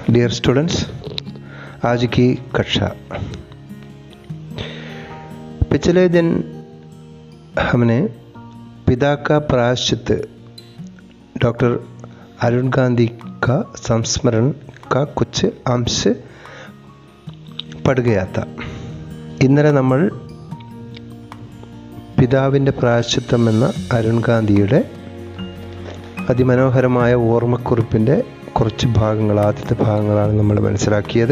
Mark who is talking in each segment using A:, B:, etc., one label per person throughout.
A: Dear students आज की कक्षा पिछले दिन हमने पिता का प्रायश्चित डॉक्टर अरुण गांधी का संस्मरण का कुछ अंश പഠ गया था ഇന്നലെ നമ്മൾ പിതാവിൻ്റെ പ്രായശ്ചിത്തം എന്ന അരുൺ ഗാന്ധിയുടെ അതിമനോഹരമായ ഓർമ്മക്കുറിപ്പിൻ്റെ കുറച്ച് ഭാഗങ്ങൾ ആദ്യത്തെ ഭാഗങ്ങളാണ് നമ്മൾ മനസ്സിലാക്കിയത്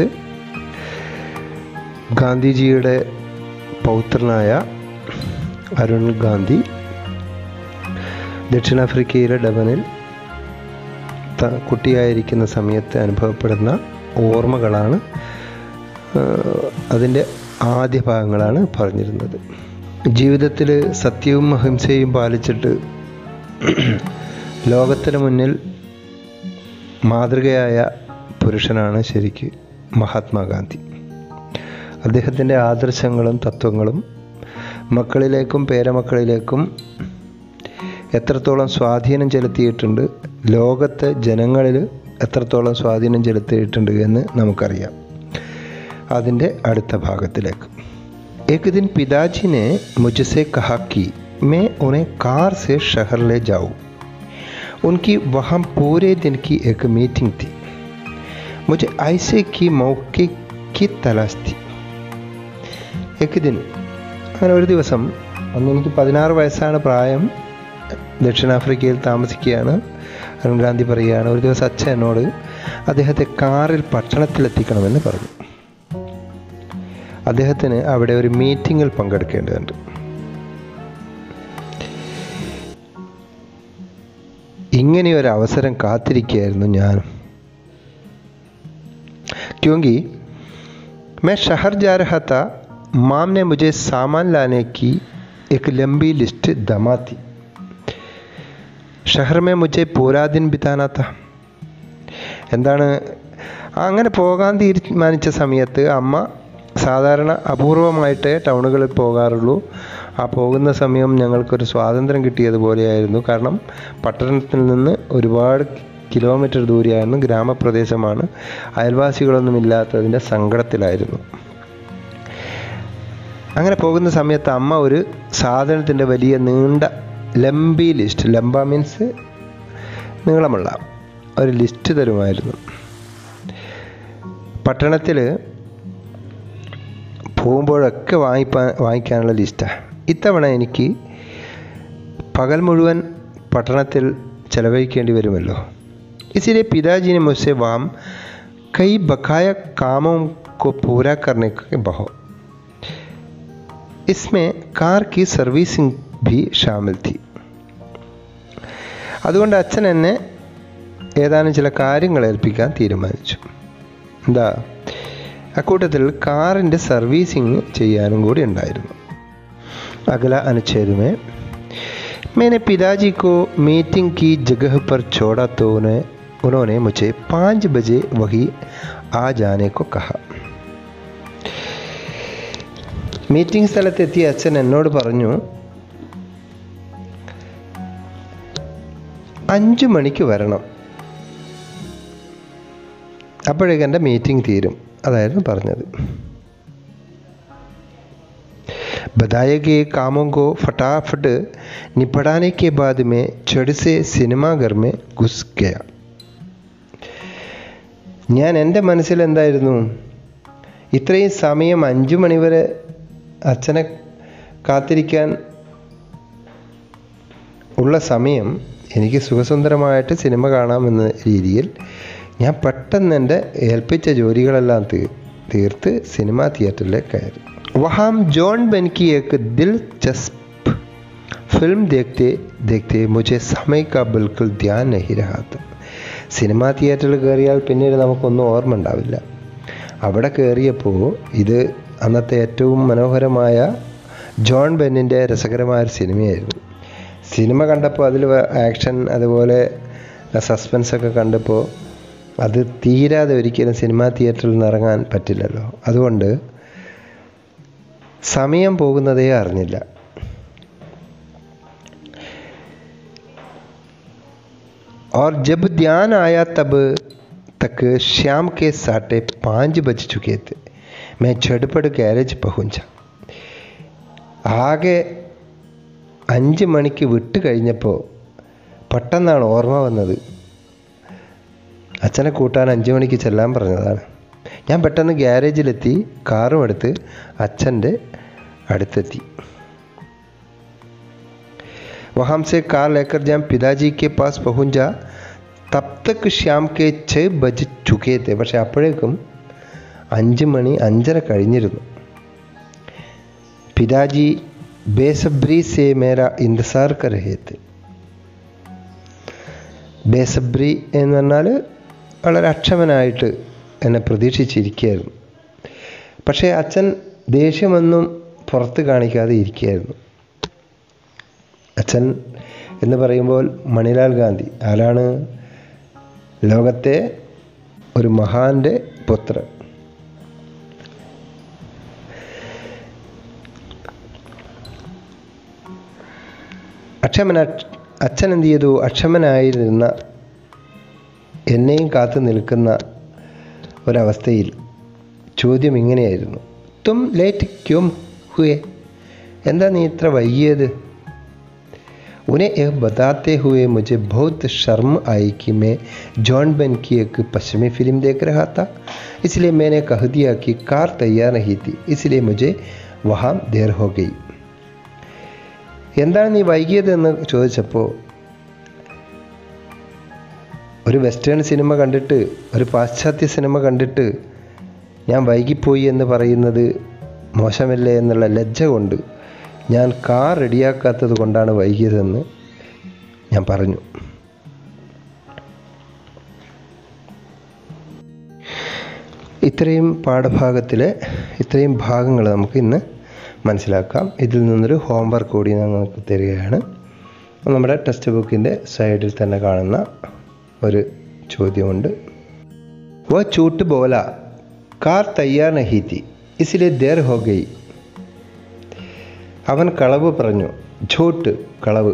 A: ഗാന്ധിജിയുടെ പൗത്രനായ അരുൺ ഗാന്ധി ദക്ഷിണാഫ്രിക്കയിലെ ഡബനിൽ കുട്ടിയായിരിക്കുന്ന സമയത്ത് അനുഭവപ്പെടുന്ന ഓർമ്മകളാണ് അതിൻ്റെ ആദ്യ ഭാഗങ്ങളാണ് പറഞ്ഞിരുന്നത് ജീവിതത്തിൽ സത്യവും അഹിംസയും പാലിച്ചിട്ട് ലോകത്തിന് മുന്നിൽ മാതൃകയായ പുരുഷനാണ് ശരിക്ക് മഹാത്മാഗാന്ധി അദ്ദേഹത്തിൻ്റെ ആദർശങ്ങളും തത്വങ്ങളും മക്കളിലേക്കും പേരമക്കളിലേക്കും എത്രത്തോളം സ്വാധീനം ചെലുത്തിയിട്ടുണ്ട് ലോകത്തെ ജനങ്ങളിൽ എത്രത്തോളം സ്വാധീനം ചെലുത്തിയിട്ടുണ്ട് എന്ന് നമുക്കറിയാം അതിൻ്റെ അടുത്ത ഭാഗത്തിലേക്ക് एक दिन पिताजी ने मुझसे कहा कि मैं उन्हें कार से शहर ले जाऊं। उनकी वहाँ पूरे दिन की एक मीटिंग थी मुझे ऐसे की मौके की तलाश थी एक दिन അങ്ങനെ ഒരു ദിവസം അന്ന് എനിക്ക് പതിനാറ് വയസ്സാണ് പ്രായം ദക്ഷിണാഫ്രിക്കയിൽ താമസിക്കുകയാണ് അരുൺ ഗാന്ധി പറയുകയാണ് ഒരു ദിവസം അച്ഛൻ എന്നോട് അദ്ദേഹത്തെ കാറിൽ പട്ടണത്തിലെത്തിക്കണമെന്ന് പറഞ്ഞു അദ്ദേഹത്തിന് അവിടെ ഒരു മീറ്റിങ്ങിൽ പങ്കെടുക്കേണ്ടതുണ്ട് ഇങ്ങനെയൊരു അവസരം കാത്തിരിക്കുകയായിരുന്നു ഞാനും क्योंकि मैं शहर जा रहा था माम ने मुझे सामान लाने की एक लंबी लिस्ट दमा थी शहर में मुझे पूरा दिन बिताना था എന്താണ് അങ്ങനെ പോകാൻ തീരുമാനിച്ച സമയത്ത് അമ്മ സാധാരണ അപൂർവമായിട്ടേ ടൗണുകളിൽ പോകാറുള്ളൂ ആ പോകുന്ന സമയം ഞങ്ങൾക്കൊരു സ്വാതന്ത്ര്യം കിട്ടിയതുപോലെയായിരുന്നു കാരണം പട്ടണത്തിൽ നിന്ന് ഒരുപാട് കിലോമീറ്റർ ദൂരെയായിരുന്നു ഗ്രാമപ്രദേശമാണ് അയൽവാസികളൊന്നും ഇല്ലാത്തതിൻ്റെ സങ്കടത്തിലായിരുന്നു അങ്ങനെ പോകുന്ന സമയത്ത് അമ്മ ഒരു സാധനത്തിൻ്റെ വലിയ നീണ്ട ലംബി ലിസ്റ്റ് ലംബ മീൻസ് നീളമുള്ള ഒരു ലിസ്റ്റ് തരുമായിരുന്നു പട്ടണത്തിൽ പോകുമ്പോഴൊക്കെ വാങ്ങിപ്പാ വാങ്ങിക്കാനുള്ള ലിസ്റ്റാണ് ഇത്തവണ എനിക്ക് പകൽ മുഴുവൻ പട്ടണത്തിൽ ചെലവഴിക്കേണ്ടി വരുമല്ലോ इसलिए पिताजी ने मुझसे वाम कई बकाया कामों को पूरा करने के बहो इसमें कार की സർവീസിംഗ് भी ഷാമിൽ थी അതുകൊണ്ട് അച്ഛൻ എന്നെ ഏതാനും ചില കാര്യങ്ങൾ ഏൽപ്പിക്കാൻ തീരുമാനിച്ചു എന്താ അക്കൂട്ടത്തിൽ കാറിൻ്റെ സർവീസിങ് ചെയ്യാനും കൂടി ഉണ്ടായിരുന്നു അഗല അനുച്ഛേദമേ मैंने पिताजी को मीटिंग की जगह पर छोड़ा तो उन्हें उन्होंने मुझे पाँच बजे वही आ जाने को कहा മീറ്റിംഗ് സ്ഥലത്തെത്തിയ അച്ഛൻ എന്നോട് പറഞ്ഞു അഞ്ചു മണിക്ക് വരണം അപ്പോഴേക്ക് എൻ്റെ മീറ്റിംഗ് തീരും അതായിരുന്നു പറഞ്ഞത് बताए गए कामों को फटाफट निपटाने के बाद में चढ़ से സിനിമാഘർ में घुस गया ഞാൻ എൻ്റെ മനസ്സിൽ എന്തായിരുന്നു ഇത്രയും സമയം അഞ്ചു മണിവരെ അച്ഛനെ കാത്തിരിക്കാൻ ഉള്ള സമയം എനിക്ക് സുഖസുന്ദരമായിട്ട് സിനിമ കാണാമെന്ന രീതിയിൽ ഞാൻ പെട്ടെന്ന് എൻ്റെ ഏൽപ്പിച്ച ജോലികളെല്ലാം തീ തീർത്ത് സിനിമാ തിയേറ്ററിലേക്ക് കയറി वहाँ जॉन बेन की एक दिलचस्प फिल्म देखते देखते मुझे समय का बिल्कुल ध्यान नहीं रहा था സിനിമാ തിയേറ്ററിൽ കയറിയാൽ പിന്നീട് നമുക്കൊന്നും ഓർമ്മ ഉണ്ടാവില്ല അവിടെ കയറിയപ്പോൾ ഇത് അന്നത്തെ ഏറ്റവും മനോഹരമായ ജോൺ ബെന്നിൻ്റെ രസകരമായ ഒരു സിനിമയായിരുന്നു സിനിമ കണ്ടപ്പോൾ അതിൽ ആക്ഷൻ അതുപോലെ സസ്പെൻസൊക്കെ കണ്ടപ്പോൾ അത് തീരാതെ ഒരിക്കലും സിനിമാ തിയേറ്ററിൽ നിന്ന് ഇറങ്ങാൻ പറ്റില്ലല്ലോ അതുകൊണ്ട് സമയം പോകുന്നതേ അറിഞ്ഞില്ല और जब ध्यान आया तब तक शाम के साढ़े पाँच बज चुके थे मैं झटपट गैरेज पहुंचा ആകെ അഞ്ച് മണിക്ക് വിട്ട് കഴിഞ്ഞപ്പോൾ പെട്ടെന്നാണ് ഓർമ്മ വന്നത് അച്ഛനെ കൂട്ടാൻ അഞ്ച് മണിക്ക് ചെല്ലാൻ പറഞ്ഞതാണ് ഞാൻ പെട്ടെന്ന് ഗ്യാരേജിലെത്തി കാറും എടുത്ത് അച്ഛൻ്റെ അടുത്തെത്തി वहाँ से कार लेकर जब पिताजी के पास पहुंचा तब तक शाम के छः ബജ് ചുക്കേ തെ പക്ഷെ അപ്പോഴേക്കും അഞ്ച് മണി അഞ്ചര കഴിഞ്ഞിരുന്നു പിതാജി ബേസബ്രി സേ മേര ഇന്തസാർ കർ രഹേ തെ ബേസബ്രി എന്ന് പറഞ്ഞാൽ വളരെ അക്ഷമനായിട്ട് എന്നെ പ്രതീക്ഷിച്ചിരിക്കുകയായിരുന്നു പക്ഷേ അച്ഛൻ ദേഷ്യമൊന്നും പുറത്ത് കാണിക്കാതെ ഇരിക്കുകയായിരുന്നു അച്ഛൻ എന്ന് പറയുമ്പോൾ മണിലാൽ ഗാന്ധി ആരാണ് ലോകത്തെ ഒരു മഹാന്റെ പുത്രൻ അക്ഷമന അച്ഛൻ എന്ത് ചെയ്തു അക്ഷമനായിരുന്ന എന്നെയും കാത്തു നിൽക്കുന്ന ഒരവസ്ഥയിൽ ചോദ്യം ഇങ്ങനെയായിരുന്നു തും ലേറ്റ് ക്യോം ഹുയെ എന്താ നീ ഇത്ര വൈകിയത് उन्हें यह बताते हुए मुझे बहुत शर्म आई कि मैं जॉन बेन की एक पश्चिमी फिल्म देख रहा था इसलिए मैंने कह दिया कि कार तैयार नहीं थी इसलिए मुझे वहाँ देर हो गई എന്താണ് നീ വൈകിയതെന്ന് ചോദിച്ചപ്പോൾ ഒരു വെസ്റ്റേൺ സിനിമ കണ്ടിട്ട് ഒരു പാശ്ചാത്യ സിനിമ കണ്ടിട്ട് ഞാൻ വൈകിപ്പോയി എന്ന് പറയുന്നത് മോശമല്ലേ എന്നുള്ള ലജ്ജ കൊണ്ട് ഞാൻ കാർ റെഡിയാക്കാത്തത് കൊണ്ടാണ് വൈകിയതെന്ന് ഞാൻ പറഞ്ഞു ഇത്രയും പാഠഭാഗത്തിലെ ഇത്രയും ഭാഗങ്ങൾ നമുക്ക് ഇന്ന് മനസ്സിലാക്കാം ഇതിൽ നിന്നൊരു ഹോംവർക്ക് കൂടി ഞങ്ങൾക്ക് തരികയാണ് നമ്മുടെ ടെക്സ്റ്റ് ബുക്കിൻ്റെ സൈഡിൽ തന്നെ കാണുന്ന ഒരു ചോദ്യമുണ്ട് വ ചൂട്ട് ബോല കാർ തയ്യാർ നഹി തി ഇസിലെ ദേർ ഹോ ഗയി അവൻ കളവ് പറഞ്ഞു ഝൂട്ട് കളവ്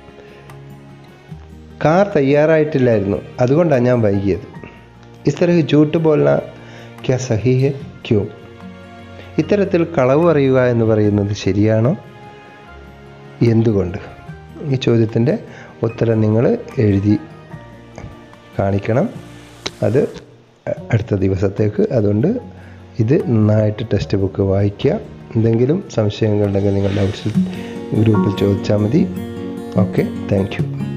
A: കാർ തയ്യാറായിട്ടില്ലായിരുന്നു അതുകൊണ്ടാണ് ഞാൻ വൈകിയത് ഇത്തരം ഝൂട്ട് ബോൽന ക്യാ സഹി ഹെ ക്യൂ ഇത്തരത്തിൽ കളവ് പറയുക എന്ന് പറയുന്നത് ശരിയാണോ എന്തുകൊണ്ട് ഈ ചോദ്യത്തിൻ്റെ ഉത്തരം നിങ്ങൾ എഴുതി കാണിക്കണം അത് അടുത്ത ദിവസത്തേക്ക് അതുകൊണ്ട് ഇത് നന്നായിട്ട് ടെക്സ്റ്റ് ബുക്ക് വായിക്കുക എന്തെങ്കിലും സംശയങ്ങളുണ്ടെങ്കിൽ നിങ്ങൾ ഡൗട്ട്സ് ഗ്രൂപ്പിൽ ചോദിച്ചാൽ മതി ഓക്കെ താങ്ക് യു